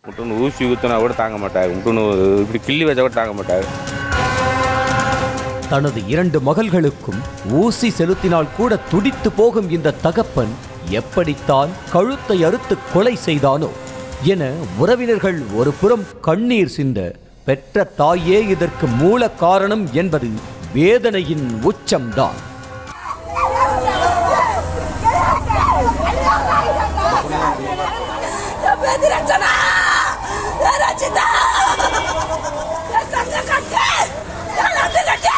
முட்டுன்னு ஊசி ஊற்றினா கூட தாங்க மாட்டாங்க முட்டுன்னு இப்படி கிள்ளி வச்சா கூட தாங்க மாட்டாங்க தனது இரண்டு மகள்களுக்கும் ஊசி செலுத்தினால் கூட துடித்து போகும் இந்த தகப்பன் எப்படித்தான் கழுத்தை அறுத்து கொலை செய்தானோ என உறவினர்கள் ஒரு புறம் கண்ணீர் சிந்த பெற்ற தாயே இதற்கு மூல காரணம் என்பது வேதனையின் உச்சம்தான் ரச்சனா ரச்சிதா கட்டு கட்டு கட்டு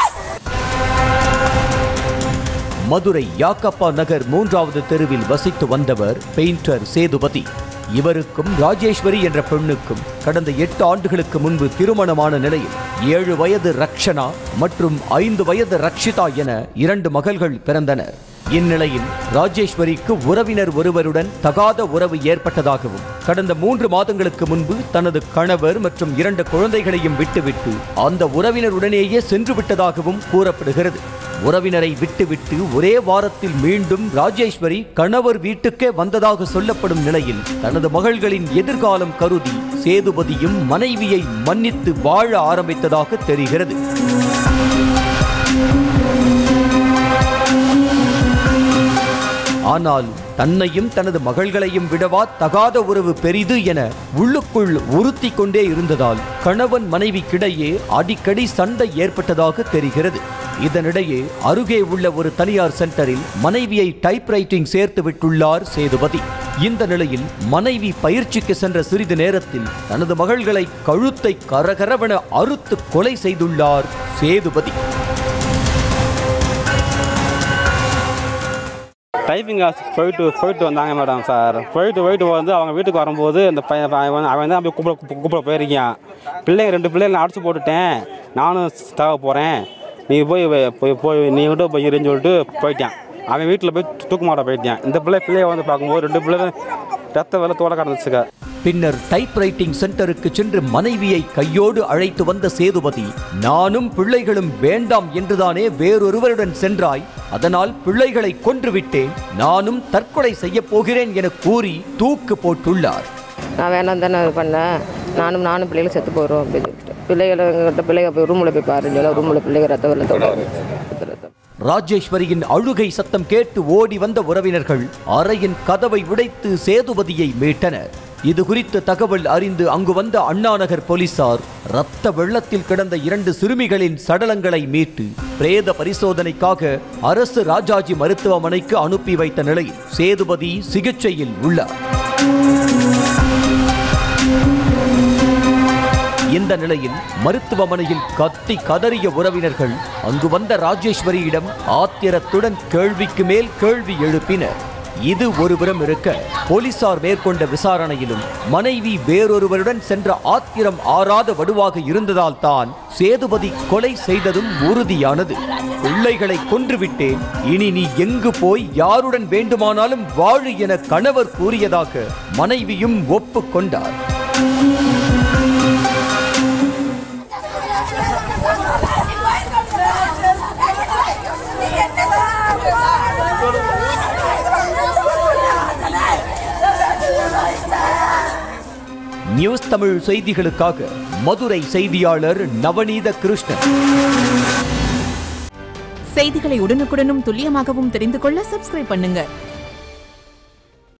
மதுரை யாக்கப்பா நகர் மூன்றாவது தெருவில் வசித்து வந்தவர் பெயிண்டர் சேதுபதி இவருக்கும் ராஜேஸ்வரி என்ற பெண்ணுக்கும் கடந்த எட்டு ஆண்டுகளுக்கு முன்பு திருமணமான நிலையில் ஏழு வயது ரக்ஷனா மற்றும் ஐந்து வயது ரக்ஷிதா என இரண்டு மகள்கள் பிறந்தனர் இந்நிலையில் ராஜேஸ்வரிக்கு உறவினர் ஒருவருடன் தகாத உறவு ஏற்பட்டதாகவும் கடந்த மூன்று மாதங்களுக்கு முன்பு தனது கணவர் மற்றும் இரண்டு குழந்தைகளையும் விட்டுவிட்டு அந்த உறவினருடனேயே சென்று விட்டதாகவும் கூறப்படுகிறது உறவினரை விட்டுவிட்டு ஒரே வாரத்தில் மீண்டும் ராஜேஸ்வரி கணவர் வீட்டுக்கே வந்ததாக சொல்லப்படும் நிலையில் தனது மகள்களின் எதிர்காலம் கருதி சேதுபதியும் மனைவியை மன்னித்து வாழ ஆரம்பித்ததாக தெரிகிறது ஆனால் தன்னையும் தனது மகள்களையும் விடவா தகாத உறவு பெரிது என உள்ளுக்குள் உறுத்தி கொண்டே இருந்ததால் கணவன் மனைவிக்கிடையே அடிக்கடி சண்டை ஏற்பட்டதாக தெரிகிறது இதனிடையே அருகே உள்ள ஒரு தனியார் சென்டரில் மனைவியை டைப்ரைட்டிங் சேர்த்து விட்டுள்ளார் சேதுபதி இந்த நிலையில் மனைவி பயிற்சிக்கு சென்ற சிறிது நேரத்தில் தனது மகள்களை கழுத்தை கரகரவென அறுத்து கொலை செய்துள்ளார் சேதுபதி டைப்பிங் கிளாஸ் போயிட்டு போயிட்டு வந்தாங்க மேடம் சார் போயிட்டு போயிட்டு வந்து அவங்க வீட்டுக்கு வரும்போது அந்த பையன் அவன் அவன் தான் அப்படியே கூப்பிட கூப்பிட போயிருக்கான் பிள்ளைங்க ரெண்டு பிள்ளைங்க நான் அடிச்சு போட்டுட்டேன் நானும் தேவை போகிறேன் நீ போய் வே- போய் போய் நீ கிட்ட போய் இருன்னு சொல்லிட்டு போயிட்டான் அவன் வீட்டில் போய் தூக்கு மாட்ட போயிட்டான் இந்த பிள்ளை பிள்ளைய வந்து பார்க்கும்போது ரெண்டு பிள்ளை ரத்த வெள்ள தோட கடந்துச்சுக்க பின்னர் டைப்ரைட்டிங் சென்டருக்கு சென்று மனைவியை கையோடு அழைத்து வந்த சேதுபதி நானும் பிள்ளைகளும் வேண்டாம் என்றுதானே வேறொருவருடன் சென்றாய் அதனால் பிள்ளைகளை கொன்றுவிட்டேன் நானும் தற்கொலை செய்யப் போகிறேன் என கூறி தூக்கு போட்டுள்ளார் நான் வேணாம் தானே இது பண்ணேன் நானும் நானும் பிள்ளைகளும் செத்து போகிறோம் அப்படின்னு சொல்லிட்டு பிள்ளைகளை எங்ககிட்ட பிள்ளைங்க போய் ரூமில் போய் பாருன்னு சொல்ல ரூமில் பிள்ளைங்க ரத்த வெள்ளத்தோட ரத்த ரத்தம் ராஜேஸ்வரியின் அழுகை சத்தம் கேட்டு ஓடி வந்த உறவினர்கள் அறையின் கதவை உடைத்து சேதுபதியை மீட்டனர் இது குறித்து தகவல் அறிந்து அங்கு வந்த அண்ணாநகர் போலீசார் ரத்த வெள்ளத்தில் கிடந்த இரண்டு சிறுமிகளின் சடலங்களை மீட்டு பிரேத பரிசோதனைக்காக அரசு ராஜாஜி மருத்துவமனைக்கு அனுப்பி வைத்த நிலையில் சேதுபதி சிகிச்சையில் உள்ளார் இந்த நிலையில் மருத்துவமனையில் கத்தி கதறிய உறவினர்கள் அங்கு வந்த ராஜேஸ்வரியிடம் ஆத்திரத்துடன் கேள்விக்கு மேல் கேள்வி எழுப்பினர் இது ஒருபுறம் இருக்க போலீசார் மேற்கொண்ட விசாரணையிலும் மனைவி வேறொருவருடன் சென்ற ஆத்திரம் ஆறாத வடுவாக இருந்ததால் தான் சேதுபதி கொலை செய்ததும் உறுதியானது பிள்ளைகளை கொன்றுவிட்டேன் இனி நீ எங்கு போய் யாருடன் வேண்டுமானாலும் வாழு என கணவர் கூறியதாக மனைவியும் ஒப்புக்கொண்டார் நியூஸ் தமிழ் செய்திகளுக்காக மதுரை செய்தியாளர் நவநீத கிருஷ்ணன் செய்திகளை உடனுக்குடனும் துல்லியமாகவும் தெரிந்து கொள்ள சப்ஸ்கிரைப் பண்ணுங்க